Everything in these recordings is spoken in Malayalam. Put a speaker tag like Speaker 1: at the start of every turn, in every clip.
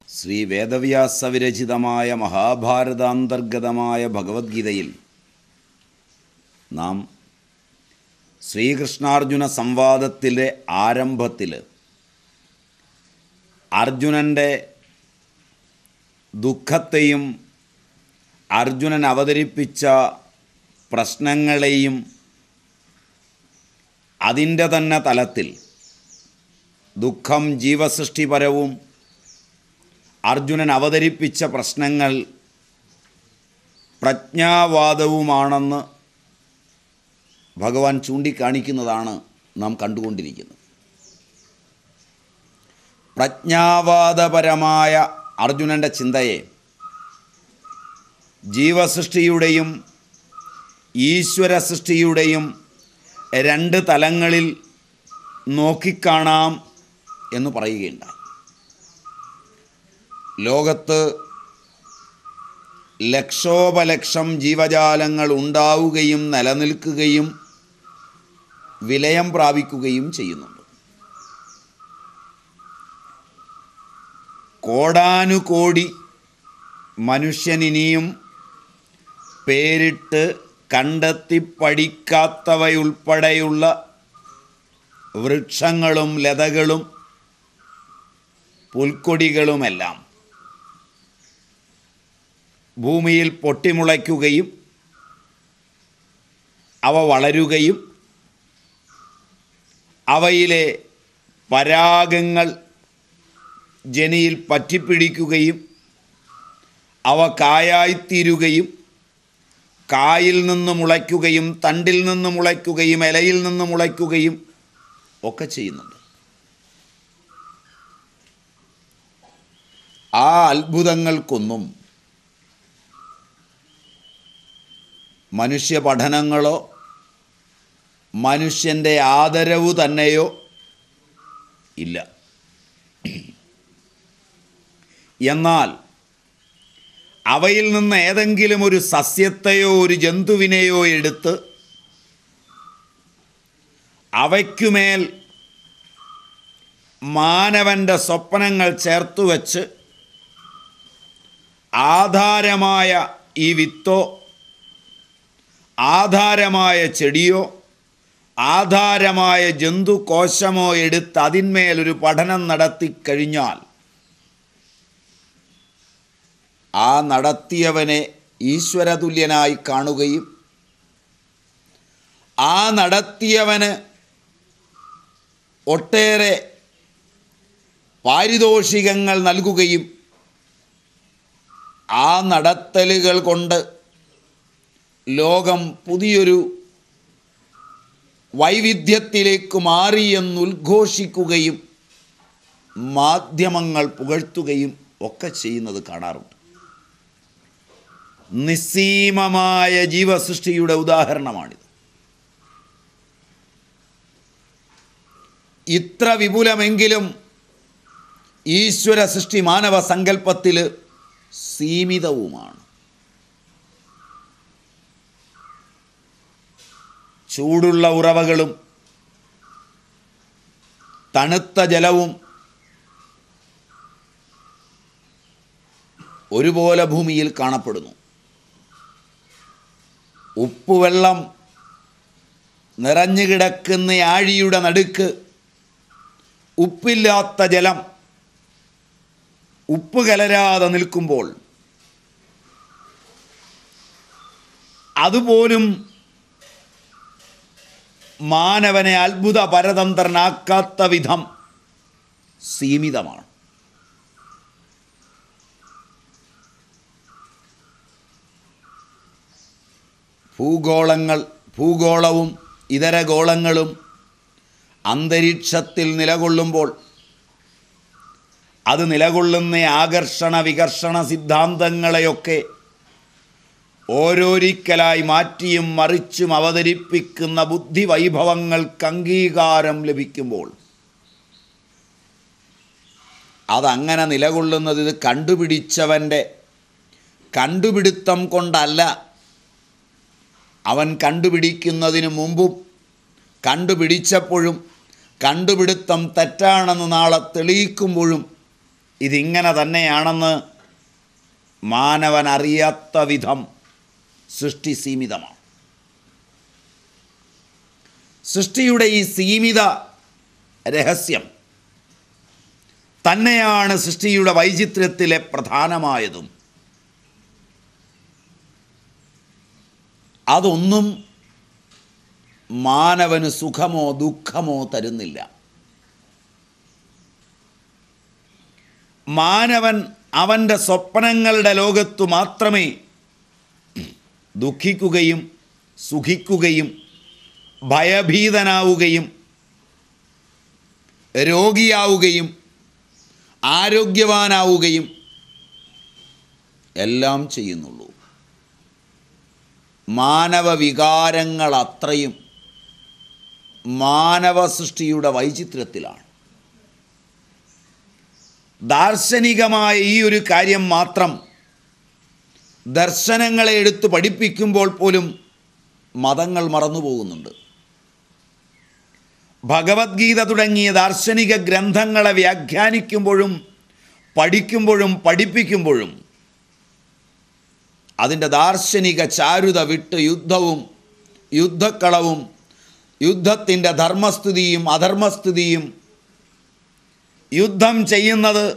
Speaker 1: ശ്രീ വേദവ്യാസ വിരചിതമായ മഹാഭാരതാന്തർഗതമായ ഭഗവത്ഗീതയിൽ നാം ശ്രീകൃഷ്ണാർജുന സംവാദത്തിലെ ആരംഭത്തിൽ അർജുനൻ്റെ ദുഃഖത്തെയും അർജുനൻ അവതരിപ്പിച്ച പ്രശ്നങ്ങളെയും അതിൻ്റെ തന്നെ തലത്തിൽ ദുഃഖം ജീവസൃഷ്ടിപരവും അർജുനൻ അവതരിപ്പിച്ച പ്രശ്നങ്ങൾ പ്രജ്ഞാവാദവുമാണെന്ന് ഭഗവാൻ ചൂണ്ടിക്കാണിക്കുന്നതാണ് നാം കണ്ടുകൊണ്ടിരിക്കുന്നത് പ്രജ്ഞാവാദപരമായ അർജുനൻ്റെ ചിന്തയെ ജീവസൃഷ്ടിയുടെയും ഈശ്വര സൃഷ്ടിയുടെയും രണ്ട് തലങ്ങളിൽ നോക്കിക്കാണാം എന്ന് പറയുകയുണ്ടായി ലോകത്ത് ലക്ഷോപലക്ഷം ജീവജാലങ്ങൾ ഉണ്ടാവുകയും നിലനിൽക്കുകയും വിലയം പ്രാപിക്കുകയും ചെയ്യുന്നുണ്ട് കോടാനുകോടി മനുഷ്യനിനിയും പേരിട്ട് കണ്ടെത്തി പഠിക്കാത്തവയുൾപ്പെടെയുള്ള വൃക്ഷങ്ങളും ലതകളും പുൽക്കൊടികളുമെല്ലാം ഭൂമിയിൽ പൊട്ടിമുളയ്ക്കുകയും അവ വളരുകയും അവയിലെ പരാഗങ്ങൾ ജനിയിൽ പറ്റിപ്പിടിക്കുകയും അവ കായായിത്തീരുകയും കായിൽ നിന്ന് മുളയ്ക്കുകയും തണ്ടിൽ നിന്ന് മുളയ്ക്കുകയും ഇലയിൽ നിന്ന് മുളയ്ക്കുകയും ഒക്കെ ചെയ്യുന്നുണ്ട് ആ അത്ഭുതങ്ങൾക്കൊന്നും മനുഷ്യ പഠനങ്ങളോ മനുഷ്യൻ്റെ ആദരവ് തന്നെയോ ഇല്ല എന്നാൽ അവയിൽ നിന്ന് ഏതെങ്കിലും ഒരു സസ്യത്തെയോ ഒരു ജന്തുവിനെയോ എടുത്ത് അവയ്ക്കുമേൽ മാനവൻ്റെ സ്വപ്നങ്ങൾ ചേർത്തു വച്ച് ആധാരമായ ഈ വിത്തോ ആധാരമായ ചെടിയോ ആധാരമായ ജന്തുകോശമോ എടുത്ത് അതിന്മേലൊരു പഠനം നടത്തി കഴിഞ്ഞാൽ ആ നടത്തിയവനെ ഈശ്വരതുല്യനായി കാണുകയും ആ നടത്തിയവന് ഒട്ടേറെ പാരിതോഷികങ്ങൾ നൽകുകയും ആ നടത്തലുകൾ കൊണ്ട് ലോകം പുതിയൊരു വൈവിധ്യത്തിലേക്ക് മാറിയെന്ന് ഉദ്ഘോഷിക്കുകയും മാധ്യമങ്ങൾ പുകഴ്ത്തുകയും ഒക്കെ ചെയ്യുന്നത് കാണാറുണ്ട് നിസ്സീമമായ ജീവസൃഷ്ടിയുടെ ഉദാഹരണമാണിത് ഇത്ര വിപുലമെങ്കിലും ഈശ്വര സൃഷ്ടി മാനവ സങ്കല്പത്തിൽ സീമിതവുമാണ് ചൂടുള്ള ഉറവകളും തണുത്ത ജലവും ഒരുപോലെ ഭൂമിയിൽ കാണപ്പെടുന്നു ഉപ്പുവെള്ളം നിറഞ്ഞു കിടക്കുന്ന ആഴിയുടെ നടുക്ക് ഉപ്പില്ലാത്ത ജലം ഉപ്പ് കലരാതെ നിൽക്കുമ്പോൾ അതുപോലും മാനവനെ അത്ഭുത പരതന്ത്രനാക്കാത്ത വിധം സീമിതമാണ് ഭൂഗോളങ്ങൾ ഭൂഗോളവും ഇതര ഗോളങ്ങളും അന്തരീക്ഷത്തിൽ നിലകൊള്ളുമ്പോൾ അത് നിലകൊള്ളുന്ന ആകർഷണ വികർഷണ സിദ്ധാന്തങ്ങളെയൊക്കെ ഓരോരിക്കലായി മാറ്റിയും മറിച്ചും അവതരിപ്പിക്കുന്ന ബുദ്ധി വൈഭവങ്ങൾക്ക് അംഗീകാരം ലഭിക്കുമ്പോൾ അതങ്ങനെ നിലകൊള്ളുന്നത് ഇത് കണ്ടുപിടിച്ചവൻ്റെ കണ്ടുപിടുത്തം കൊണ്ടല്ല അവൻ കണ്ടുപിടിക്കുന്നതിന് മുമ്പും കണ്ടുപിടിച്ചപ്പോഴും കണ്ടുപിടുത്തം തെറ്റാണെന്ന് നാളെ തെളിയിക്കുമ്പോഴും ഇതിങ്ങനെ തന്നെയാണെന്ന് മാനവൻ അറിയാത്ത വിധം സൃഷ്ടി സീമിതമാണ് സൃഷ്ടിയുടെ ഈ സീമിത രഹസ്യം തന്നെയാണ് സൃഷ്ടിയുടെ വൈചിത്ര്യത്തിലെ പ്രധാനമായതും അതൊന്നും മാനവന് സുഖമോ ദുഃഖമോ തരുന്നില്ല മാനവൻ അവൻ്റെ സ്വപ്നങ്ങളുടെ ലോകത്തു മാത്രമേ ദുഃഖിക്കുകയും സുഖിക്കുകയും ഭയഭീതനാവുകയും രോഗിയാവുകയും ആരോഗ്യവാനാവുകയും എല്ലാം ചെയ്യുന്നുള്ളൂ മാനവ വികാരങ്ങൾ അത്രയും മാനവ സൃഷ്ടിയുടെ വൈചിത്ര്യത്തിലാണ് ദാർശനികമായ ഈ ഒരു കാര്യം മാത്രം ദർശനങ്ങളെ എടുത്ത് പഠിപ്പിക്കുമ്പോൾ പോലും മതങ്ങൾ മറന്നുപോകുന്നുണ്ട് ഭഗവത്ഗീത തുടങ്ങിയ ദാർശനിക ഗ്രന്ഥങ്ങളെ വ്യാഖ്യാനിക്കുമ്പോഴും പഠിക്കുമ്പോഴും പഠിപ്പിക്കുമ്പോഴും അതിൻ്റെ ദാർശനിക ചാരുത വിട്ട് യുദ്ധവും യുദ്ധക്കളവും യുദ്ധത്തിൻ്റെ ധർമ്മസ്ഥിതിയും അധർമ്മസ്ഥിതിയും യുദ്ധം ചെയ്യുന്നത്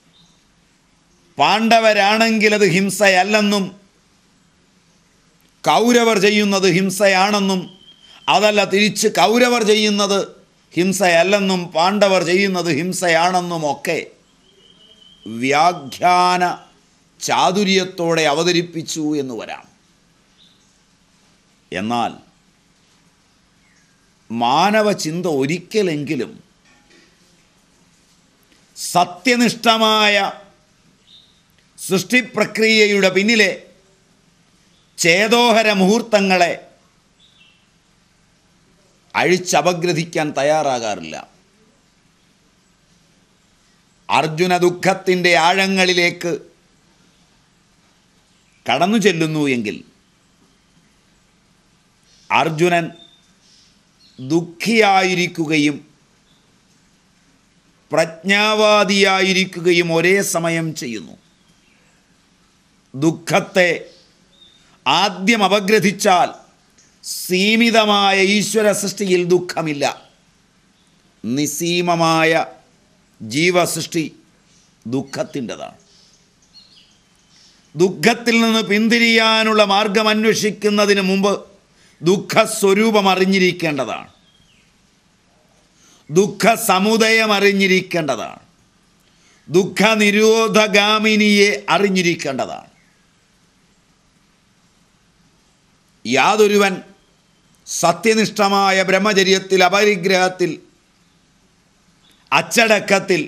Speaker 1: പാണ്ഡവരാണെങ്കിൽ അത് ഹിംസയല്ലെന്നും കൗരവർ ചെയ്യുന്നത് ഹിംസയാണെന്നും അതല്ല തിരിച്ച് കൗരവർ ചെയ്യുന്നത് ഹിംസയല്ലെന്നും പാണ്ഡവർ ചെയ്യുന്നത് ഹിംസയാണെന്നും ഒക്കെ വ്യാഖ്യാന ചാതുര്യത്തോടെ അവതരിപ്പിച്ചു എന്ന് വരാം എന്നാൽ മാനവ ചിന്ത ഒരിക്കലെങ്കിലും സത്യനിഷ്ഠമായ സൃഷ്ടിപ്രക്രിയയുടെ പിന്നിലെ ചേതോഹര മുഹൂർത്തങ്ങളെ അഴിച്ചപഗ്രഥിക്കാൻ തയ്യാറാകാറില്ല അർജുന ദുഃഖത്തിൻ്റെ ആഴങ്ങളിലേക്ക് കടന്നു ചെല്ലുന്നു എങ്കിൽ അർജുനൻ ദുഃഖിയായിരിക്കുകയും പ്രജ്ഞാവാദിയായിരിക്കുകയും ഒരേ സമയം ചെയ്യുന്നു ദുഃഖത്തെ ആദ്യം അപഗ്രഥിച്ചാൽ സീമിതമായ ഈശ്വര സൃഷ്ടിയിൽ ദുഃഖമില്ല നിസീമമായ ജീവസൃഷ്ടി ദുഃഖത്തിൻ്റെതാണ് ദുഃഖത്തിൽ നിന്ന് പിന്തിരിയാനുള്ള മാർഗം അന്വേഷിക്കുന്നതിന് മുമ്പ് ദുഃഖസ്വരൂപം അറിഞ്ഞിരിക്കേണ്ടതാണ് ദുഃഖ സമുദയം അറിഞ്ഞിരിക്കേണ്ടതാണ് ദുഃഖ നിരോധഗാമിനിയെ അറിഞ്ഞിരിക്കേണ്ടതാണ് യാതൊരുവൻ സത്യനിഷ്ഠമായ ബ്രഹ്മചര്യത്തിൽ അപരിഗ്രഹത്തിൽ അച്ചടക്കത്തിൽ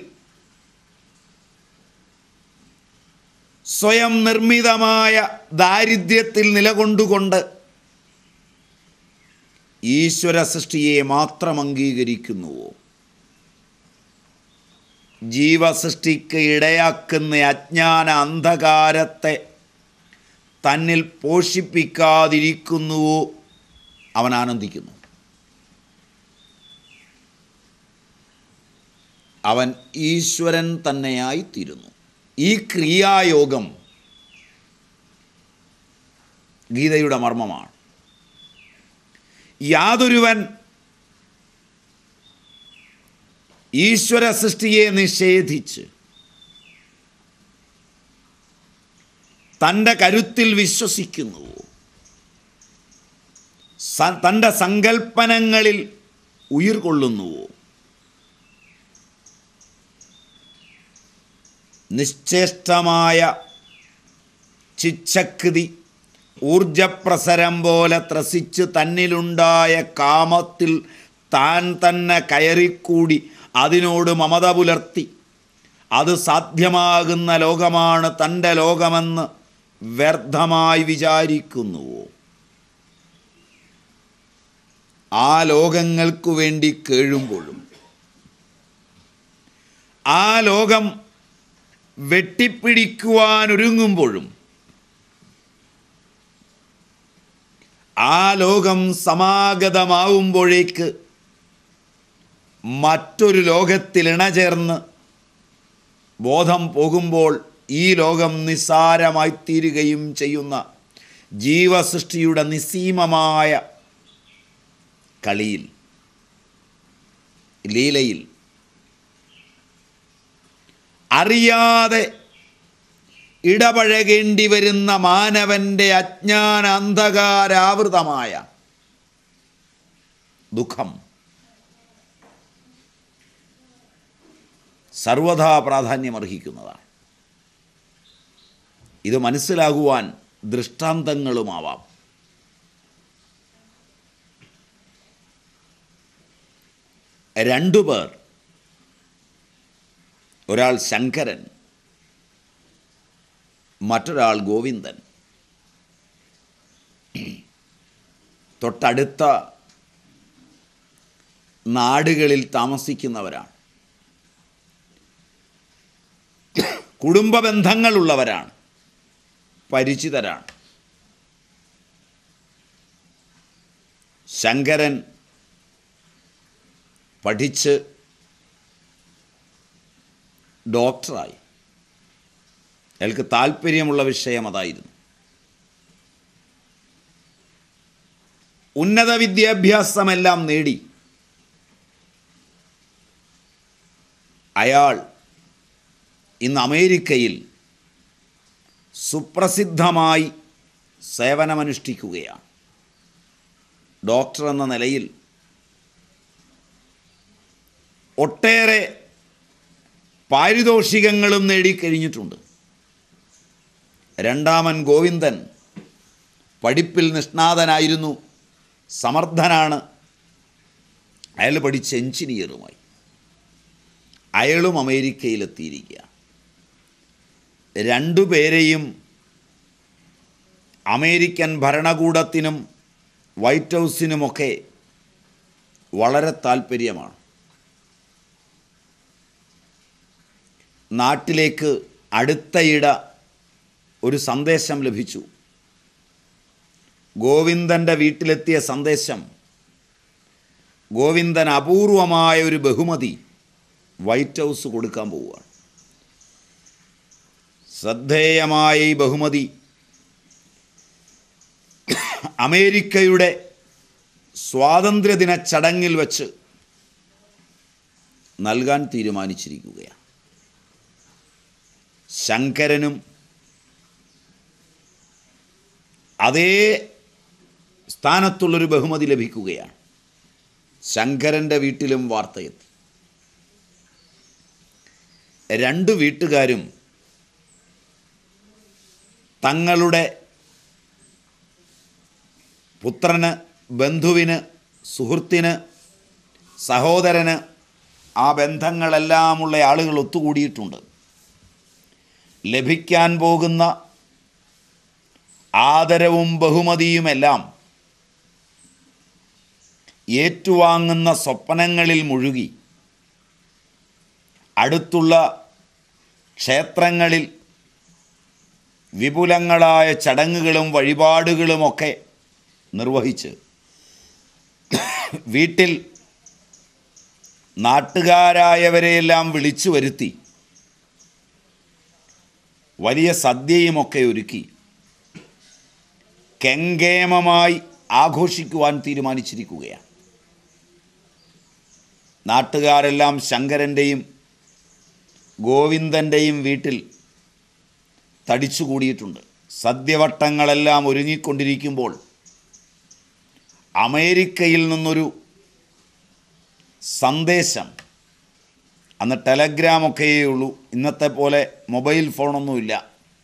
Speaker 1: സ്വയം നിർമ്മിതമായ ദാരിദ്ര്യത്തിൽ നിലകൊണ്ടുകൊണ്ട് ഈശ്വര സൃഷ്ടിയെ മാത്രം അംഗീകരിക്കുന്നുവോ ജീവസൃഷ്ടിക്ക് ഇടയാക്കുന്ന അജ്ഞാന അന്ധകാരത്തെ തന്നിൽ പോഷിപ്പിക്കാതിരിക്കുന്നുവോ അവൻ ആനന്ദിക്കുന്നു അവൻ ഈശ്വരൻ തന്നെയായിത്തീരുന്നു ഈ ക്രിയായോഗം ഗീതയുടെ മർമ്മമാണ് യാതൊരുവൻ ഈശ്വര സൃഷ്ടിയെ നിഷേധിച്ച് തൻ്റെ കരുത്തിൽ വിശ്വസിക്കുന്നുവോ സ- തൻ്റെ സങ്കല്പനങ്ങളിൽ ഉയിർകൊള്ളുന്നുവോ നിശ്ചേഷ്ടമായ ചിച്ചക്കൃതി ഊർജപ്രസരം പോലെ ത്രസിച്ച് തന്നിലുണ്ടായ കാമത്തിൽ താൻ തന്നെ കയറിക്കൂടി അതിനോട് മമത പുലർത്തി അത് സാധ്യമാകുന്ന ലോകമാണ് തൻ്റെ ലോകമെന്ന് വ്യർത്ഥമായി വിചാരിക്കുന്നുവോ ആ ലോകങ്ങൾക്കു വേണ്ടി കേഴുമ്പോഴും ആ ലോകം വെട്ടിപ്പിടിക്കുവാനൊരുങ്ങുമ്പോഴും ആ ലോകം സമാഗതമാവുമ്പോഴേക്ക് മറ്റൊരു ലോകത്തിൽ ഇണചേർന്ന് ബോധം പോകുമ്പോൾ ഈ ലോകം നിസ്സാരമായി തീരുകയും ചെയ്യുന്ന ജീവസൃഷ്ടിയുടെ നിസ്സീമമായ കളിയിൽ ലീലയിൽ അറിയാതെ ഇടപഴകേണ്ടി വരുന്ന മാനവൻ്റെ അജ്ഞാന അന്ധകാരാവൃതമായ ദുഃഖം സർവഥാ പ്രാധാന്യമർഹിക്കുന്നതാണ് ഇത് മനസ്സിലാകുവാൻ ദൃഷ്ടാന്തങ്ങളുമാവാം രണ്ടുപേർ ഒരാൾ ശങ്കരൻ മറ്റൊരാൾ ഗോവിന്ദൻ തൊട്ടടുത്ത നാടുകളിൽ താമസിക്കുന്നവരാണ് കുടുംബ ബന്ധങ്ങളുള്ളവരാണ് പരിചിതരാണ് ശങ്കരൻ പഠിച്ച് ഡോക്ടറായി അയാൾക്ക് താല്പര്യമുള്ള വിഷയം അതായിരുന്നു ഉന്നത വിദ്യാഭ്യാസമെല്ലാം നേടി അയാൾ ഇന്ന് അമേരിക്കയിൽ സുപ്രസിദ്ധമായി സേവനമനുഷ്ഠിക്കുകയാണ് ഡോക്ടർ എന്ന നിലയിൽ ഒട്ടേറെ പാരിതോഷികങ്ങളും നേടിക്കഴിഞ്ഞിട്ടുണ്ട് രണ്ടാമൻ ഗോവിന്ദൻ പഠിപ്പിൽ നിഷ്ണാതനായിരുന്നു സമർത്ഥനാണ് അയാൾ പഠിച്ച എഞ്ചിനീയറുമായി അയാളും അമേരിക്കയിലെത്തിയിരിക്കുക രണ്ടുപേരെയും അമേരിക്കൻ ഭരണകൂടത്തിനും വൈറ്റ് ഹൗസിനുമൊക്കെ വളരെ താല്പര്യമാണ് നാട്ടിലേക്ക് അടുത്തയിട ഒരു സന്ദേശം ലഭിച്ചു ഗോവിന്ദൻ്റെ വീട്ടിലെത്തിയ സന്ദേശം ഗോവിന്ദൻ അപൂർവമായ ഒരു ബഹുമതി വൈറ്റ് ഹൗസ് കൊടുക്കാൻ പോവുകയാണ് ശ്രദ്ധേയമായ ഈ ബഹുമതി അമേരിക്കയുടെ സ്വാതന്ത്ര്യദിന ചടങ്ങിൽ വച്ച് നൽകാൻ തീരുമാനിച്ചിരിക്കുകയാണ് ശങ്കരനും അതേ സ്ഥാനത്തുള്ളൊരു ബഹുമതി ലഭിക്കുകയാണ് ശങ്കരൻ്റെ വീട്ടിലും വാർത്തയെത്തി രണ്ട് വീട്ടുകാരും തങ്ങളുടെ പുത്രന് ബന്ധുവിന് സുഹൃത്തിന് സഹോദരന് ആ ബന്ധങ്ങളെല്ലാമുള്ള ആളുകൾ ഒത്തുകൂടിയിട്ടുണ്ട് ലഭിക്കാൻ പോകുന്ന ആദരവും ബഹുമതിയുമെല്ലാം ഏറ്റുവാങ്ങുന്ന സ്വപ്നങ്ങളിൽ മുഴുകി അടുത്തുള്ള ക്ഷേത്രങ്ങളിൽ വിപുലങ്ങളായ ചടങ്ങുകളും വഴിപാടുകളുമൊക്കെ നിർവഹിച്ച് വീട്ടിൽ നാട്ടുകാരായവരെയെല്ലാം വിളിച്ചു വരുത്തി വലിയ സദ്യയുമൊക്കെ ഒരുക്കി കെങ്കേമമായി ആഘോഷിക്കുവാൻ തീരുമാനിച്ചിരിക്കുകയാണ് നാട്ടുകാരെല്ലാം ശങ്കരൻ്റെയും ഗോവിന്ദൻ്റെയും വീട്ടിൽ തടിച്ചുകൂടിയിട്ടുണ്ട് സദ്യവട്ടങ്ങളെല്ലാം ഒരുങ്ങിക്കൊണ്ടിരിക്കുമ്പോൾ അമേരിക്കയിൽ നിന്നൊരു സന്ദേശം അന്ന് ടെലഗ്രാമൊക്കെയേ ഉള്ളൂ ഇന്നത്തെ പോലെ മൊബൈൽ ഫോണൊന്നുമില്ല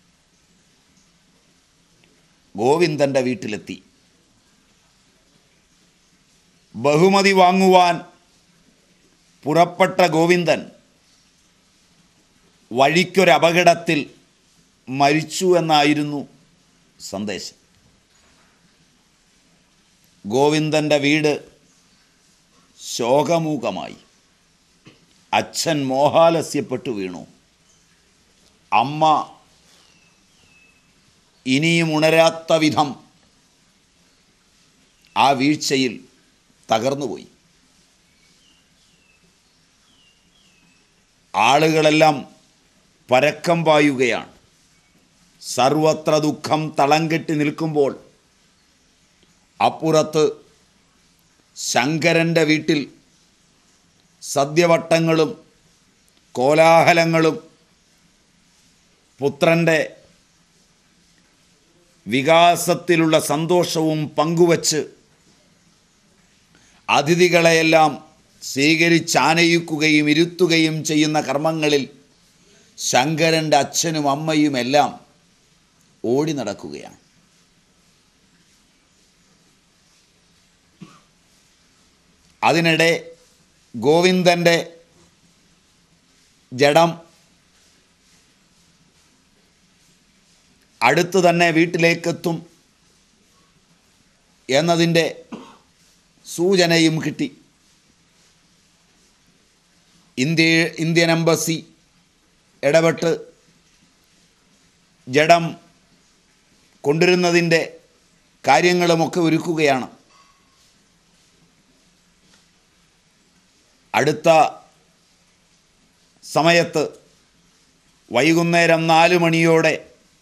Speaker 1: ഗോവിന്ദൻ്റെ വീട്ടിലെത്തി ബഹുമതി വാങ്ങുവാൻ പുറപ്പെട്ട ഗോവിന്ദൻ വഴിക്കൊരപകടത്തിൽ മരിച്ചു എന്നായിരുന്നു സന്ദേശം ഗോവിന്ദൻ്റെ വീട് ശോകമൂകമായി അച്ഛൻ മോഹാലസ്യപ്പെട്ടു വീണു അമ്മ ഇനിയും ഉണരാത്ത വിധം ആ വീഴ്ചയിൽ തകർന്നുപോയി ആളുകളെല്ലാം പരക്കം പായുകയാണ് സർവത്ര ദുഃഖം തളം കെട്ടി നിൽക്കുമ്പോൾ അപ്പുറത്ത് ശങ്കരൻ്റെ വീട്ടിൽ സദ്യവട്ടങ്ങളും കോലാഹലങ്ങളും പുത്രൻ്റെ വികാസത്തിലുള്ള സന്തോഷവും പങ്കുവച്ച് അതിഥികളെയെല്ലാം സ്വീകരിച്ചാനയിക്കുകയും ഇരുത്തുകയും ചെയ്യുന്ന കർമ്മങ്ങളിൽ ശങ്കരൻ്റെ അച്ഛനും അമ്മയും എല്ലാം ഓടി നടക്കുകയാണ് അതിനിടെ ഗോവിന്ദൻ്റെ ജഡം അടുത്ത് തന്നെ വീട്ടിലേക്കെത്തും എന്നതിൻ്റെ സൂചനയും കിട്ടി ഇന്ത്യ ഇന്ത്യൻ എംബസി ഇടപെട്ട് ജഡം കൊണ്ടുവരുന്നതിൻ്റെ കാര്യങ്ങളുമൊക്കെ ഒരുക്കുകയാണ് അടുത്ത സമയത്ത് വൈകുന്നേരം നാല് മണിയോടെ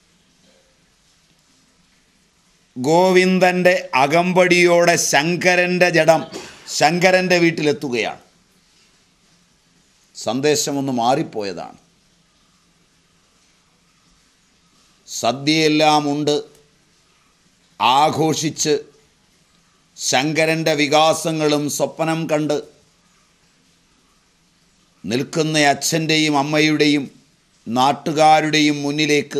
Speaker 1: ഗോവിന്ദൻ്റെ അകമ്പടിയോടെ ശങ്കരൻ്റെ ജഡം ശങ്കരൻ്റെ വീട്ടിലെത്തുകയാണ് സന്ദേശമൊന്ന് മാറിപ്പോയതാണ് സദ്യയെല്ലാം ഉണ്ട് ആഘോഷിച്ച് ശങ്കരൻ്റെ വികാസങ്ങളും സ്വപ്നം കണ്ട് നിൽക്കുന്ന അച്ഛൻ്റെയും അമ്മയുടെയും നാട്ടുകാരുടെയും മുന്നിലേക്ക്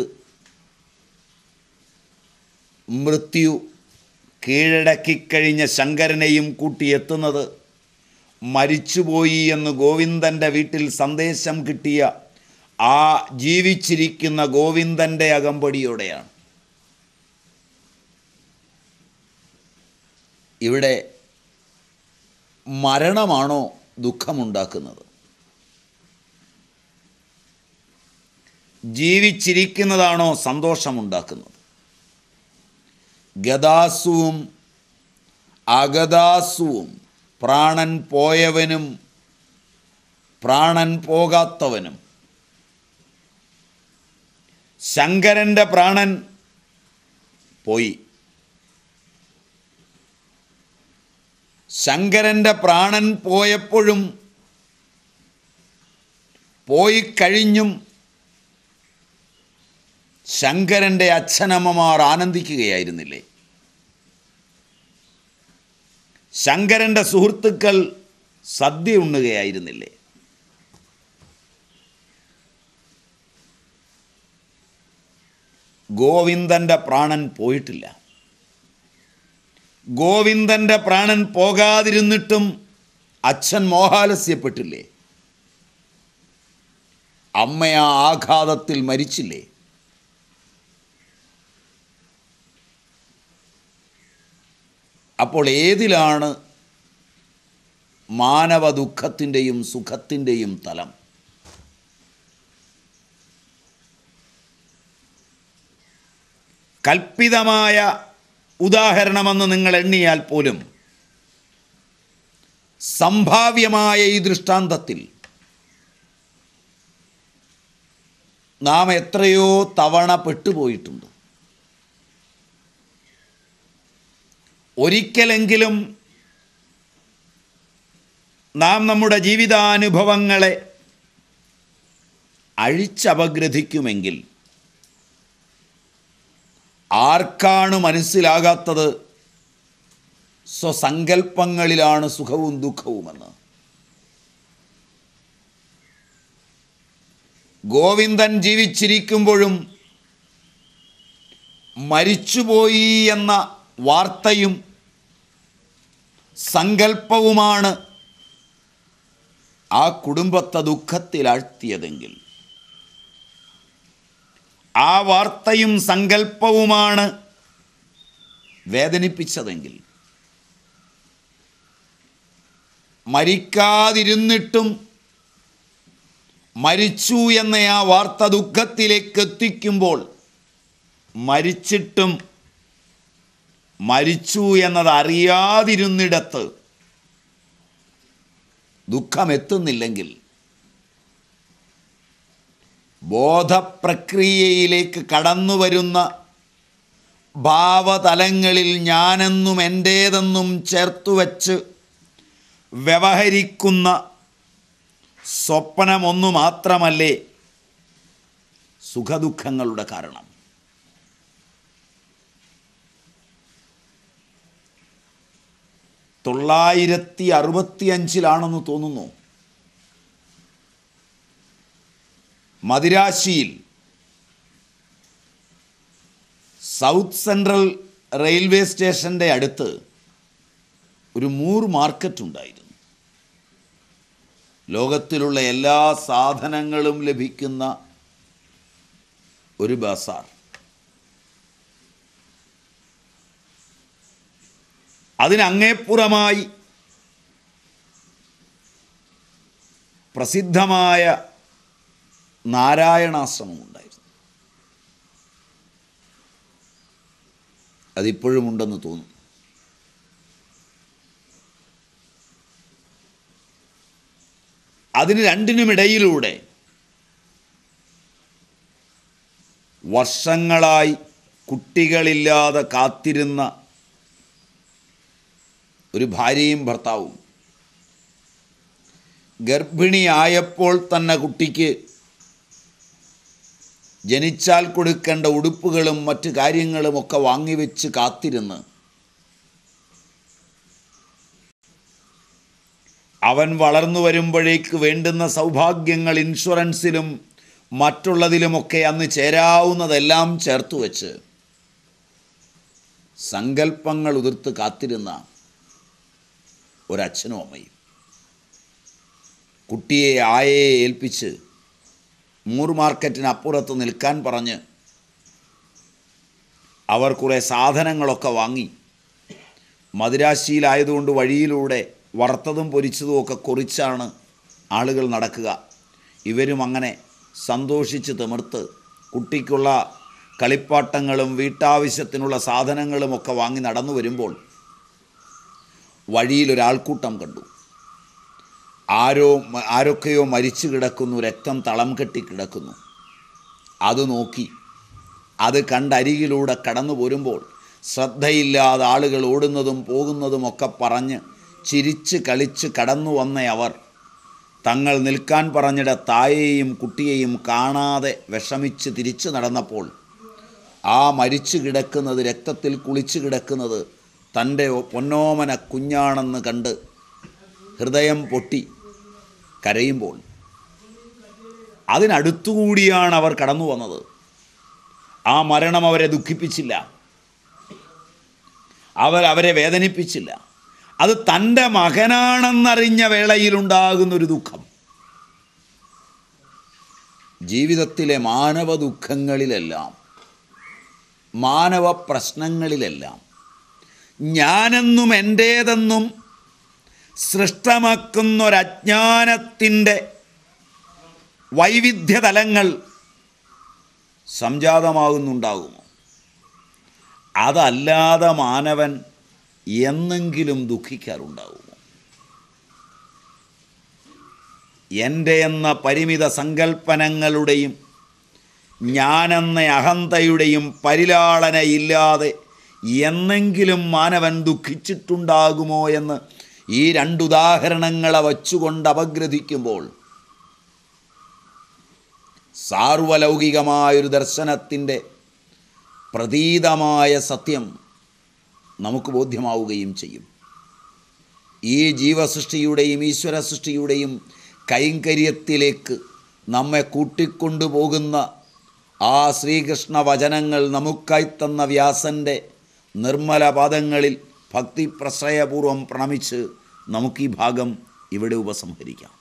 Speaker 1: മൃത്യു കീഴടക്കിക്കഴിഞ്ഞ ശങ്കരനെയും കൂട്ടിയെത്തുന്നത് മരിച്ചുപോയി എന്ന് ഗോവിന്ദൻ്റെ വീട്ടിൽ സന്ദേശം കിട്ടിയ ആ ജീവിച്ചിരിക്കുന്ന ഗോവിന്ദൻ്റെ അകമ്പടിയോടെയാണ് ഇവിടെ മരണമാണോ ദുഃഖമുണ്ടാക്കുന്നത് ജീവിച്ചിരിക്കുന്നതാണോ സന്തോഷമുണ്ടാക്കുന്നത് ഗതാസുവും അഗതാസുവും പ്രാണൻ പോയവനും പ്രാണൻ പോകാത്തവനും ശങ്കരൻ്റെ പ്രാണൻ പോയി ശങ്കരൻ്റെ പ്രാണൻ പോയപ്പോഴും പോയി കഴിഞ്ഞും ശങ്കരൻ്റെ അച്ഛനമ്മമാർ ആനന്ദിക്കുകയായിരുന്നില്ലേ ശങ്കരൻ്റെ സുഹൃത്തുക്കൾ സദ്യ ഉണ്ണുകയായിരുന്നില്ലേ ഗോവിന്ദൻ്റെ പ്രാണൻ പോയിട്ടില്ല ഗോവിന്ദൻ്റെ പ്രാണൻ പോകാതിരുന്നിട്ടും അച്ഛൻ മോഹാലസ്യപ്പെട്ടില്ലേ അമ്മ ആ ആഘാതത്തിൽ മരിച്ചില്ലേ അപ്പോൾ ഏതിലാണ് മാനവ ദുഃഖത്തിൻ്റെയും സുഖത്തിൻ്റെയും തലം കൽപ്പിതമായ ഉദാഹരണമെന്ന് നിങ്ങൾ എണ്ണിയാൽ പോലും സംഭാവ്യമായ ഈ ദൃഷ്ടാന്തത്തിൽ നാം എത്രയോ തവണ പെട്ടുപോയിട്ടുണ്ട് ഒരിക്കലെങ്കിലും നാം നമ്മുടെ ജീവിതാനുഭവങ്ങളെ അഴിച്ചപഗ്രഥിക്കുമെങ്കിൽ ആർക്കാണ് മനസ്സിലാകാത്തത് സ്വസങ്കല്പങ്ങളിലാണ് സുഖവും ദുഃഖവുമെന്ന് ഗോവിന്ദൻ ജീവിച്ചിരിക്കുമ്പോഴും മരിച്ചുപോയി എന്ന വാർത്തയും സങ്കല്പവുമാണ് ആ കുടുംബത്തെ ദുഃഖത്തിലാഴ്ത്തിയതെങ്കിൽ ആ വാർത്തയും സങ്കല്പവുമാണ് വേദനിപ്പിച്ചതെങ്കിൽ മരിക്കാതിരുന്നിട്ടും മരിച്ചു എന്ന ആ വാർത്ത ദുഃഖത്തിലേക്ക് എത്തിക്കുമ്പോൾ മരിച്ചിട്ടും മരിച്ചു എന്നത് അറിയാതിരുന്നിടത്ത് ദുഃഖമെത്തുന്നില്ലെങ്കിൽ ബോധപ്രക്രിയയിലേക്ക് കടന്നു വരുന്ന ഭാവതലങ്ങളിൽ ഞാനെന്നും എൻ്റേതെന്നും ചേർത്തുവച്ച് വ്യവഹരിക്കുന്ന സ്വപ്നമൊന്നു മാത്രമല്ലേ സുഖദുഃഖങ്ങളുടെ കാരണം തൊള്ളായിരത്തി അറുപത്തിയഞ്ചിലാണെന്ന് തോന്നുന്നു മദിരാശിയിൽ സൗത്ത് സെൻട്രൽ റെയിൽവേ സ്റ്റേഷൻ്റെ അടുത്ത് ഒരു മൂർ മാർക്കറ്റ് ഉണ്ടായിരുന്നു ലോകത്തിലുള്ള എല്ലാ സാധനങ്ങളും ലഭിക്കുന്ന ഒരു ബസാർ അതിനങ്ങേപ്പുറമായി പ്രസിദ്ധമായ നാരായണാശ്രമം ഉണ്ടായിരുന്നു അതിപ്പോഴും ഉണ്ടെന്ന് തോന്നുന്നു അതിന് രണ്ടിനുമിടയിലൂടെ വർഷങ്ങളായി കുട്ടികളില്ലാതെ കാത്തിരുന്ന ഒരു ഭാര്യയും ഭർത്താവും ഗർഭിണിയായപ്പോൾ തന്നെ കുട്ടിക്ക് ജനിച്ചാൽ കൊടുക്കേണ്ട ഉടുപ്പുകളും മറ്റു കാര്യങ്ങളുമൊക്കെ വാങ്ങിവെച്ച് കാത്തിരുന്ന് അവൻ വളർന്നു വരുമ്പോഴേക്ക് വേണ്ടുന്ന സൗഭാഗ്യങ്ങൾ ഇൻഷുറൻസിലും മറ്റുള്ളതിലുമൊക്കെ അന്ന് ചേരാവുന്നതെല്ലാം ചേർത്ത് വെച്ച് സങ്കല്പങ്ങൾ ഉതിർത്ത് കാത്തിരുന്ന ഒരച്ഛനും അമ്മയും കുട്ടിയെ ആയയെ ഏൽപ്പിച്ച് മൂർ മാർക്കറ്റിന് അപ്പുറത്ത് നിൽക്കാൻ പറഞ്ഞ് അവർ കുറേ സാധനങ്ങളൊക്കെ വാങ്ങി മദിരാശിയിലായതുകൊണ്ട് വഴിയിലൂടെ വറുത്തതും പൊരിച്ചതും ഒക്കെ കുറിച്ചാണ് ആളുകൾ നടക്കുക ഇവരും അങ്ങനെ സന്തോഷിച്ച് തിമിർത്ത് കുട്ടിക്കുള്ള കളിപ്പാട്ടങ്ങളും വീട്ടാവശ്യത്തിനുള്ള സാധനങ്ങളുമൊക്കെ വാങ്ങി നടന്നു വരുമ്പോൾ വഴിയിലൊരാൾക്കൂട്ടം കണ്ടു ആരോ ആരൊക്കെയോ മരിച്ചു കിടക്കുന്നു രക്തം തളം കെട്ടി കിടക്കുന്നു അത് നോക്കി അത് കണ്ടരികിലൂടെ കടന്നു പോരുമ്പോൾ ശ്രദ്ധയില്ലാതെ ആളുകൾ ഓടുന്നതും പോകുന്നതും ഒക്കെ പറഞ്ഞ് ചിരിച്ച് കളിച്ച് കടന്നു വന്ന അവർ തങ്ങൾ നിൽക്കാൻ പറഞ്ഞിട തായെയും കുട്ടിയെയും കാണാതെ വിഷമിച്ച് തിരിച്ചു നടന്നപ്പോൾ ആ മരിച്ചു കിടക്കുന്നത് രക്തത്തിൽ കുളിച്ചു കിടക്കുന്നത് തൻ്റെ പൊന്നോമന കുഞ്ഞാണെന്ന് കണ്ട് ഹൃദയം പൊട്ടി കരയുമ്പോൾ അതിനടുത്തുകൂടിയാണ് അവർ കടന്നു വന്നത് ആ മരണം അവരെ ദുഃഖിപ്പിച്ചില്ല അവർ അവരെ വേദനിപ്പിച്ചില്ല അത് തൻ്റെ മകനാണെന്നറിഞ്ഞ വേളയിലുണ്ടാകുന്നൊരു ദുഃഖം ജീവിതത്തിലെ മാനവ ദുഃഖങ്ങളിലെല്ലാം മാനവ പ്രശ്നങ്ങളിലെല്ലാം ഞാനെന്നും എൻ്റേതെന്നും സൃഷ്ടമാക്കുന്നൊരജ്ഞാനത്തിൻ്റെ വൈവിധ്യതലങ്ങൾ സംജാതമാകുന്നുണ്ടാകുമോ അതല്ലാതെ മാനവൻ എന്നെങ്കിലും ദുഃഖിക്കാറുണ്ടാകുമോ എൻ്റെ എന്ന പരിമിത സങ്കല്പനങ്ങളുടെയും ഞാനെന്ന അഹന്തയുടെയും പരിലാളനയില്ലാതെ എന്നെങ്കിലും മാനവൻ ദുഃഖിച്ചിട്ടുണ്ടാകുമോ എന്ന് ഈ രണ്ടുദാഹരണങ്ങളെ വച്ചുകൊണ്ട് അപഗ്രഥിക്കുമ്പോൾ സാർവലൗകികമായൊരു ദർശനത്തിൻ്റെ പ്രതീതമായ സത്യം നമുക്ക് ബോധ്യമാവുകയും ചെയ്യും ഈ ജീവസൃഷ്ടിയുടെയും ഈശ്വര സൃഷ്ടിയുടെയും കൈങ്കര്യത്തിലേക്ക് നമ്മെ കൂട്ടിക്കൊണ്ടുപോകുന്ന ആ ശ്രീകൃഷ്ണ വചനങ്ങൾ നമുക്കായി തന്ന വ്യാസൻ്റെ നിർമ്മല പാദങ്ങളിൽ ഭക്തി പ്രശ്രയപൂർവം പ്രണമിച്ച് നമുക്ക് ഈ ഭാഗം ഇവിടെ ഉപസംഹരിക്കാം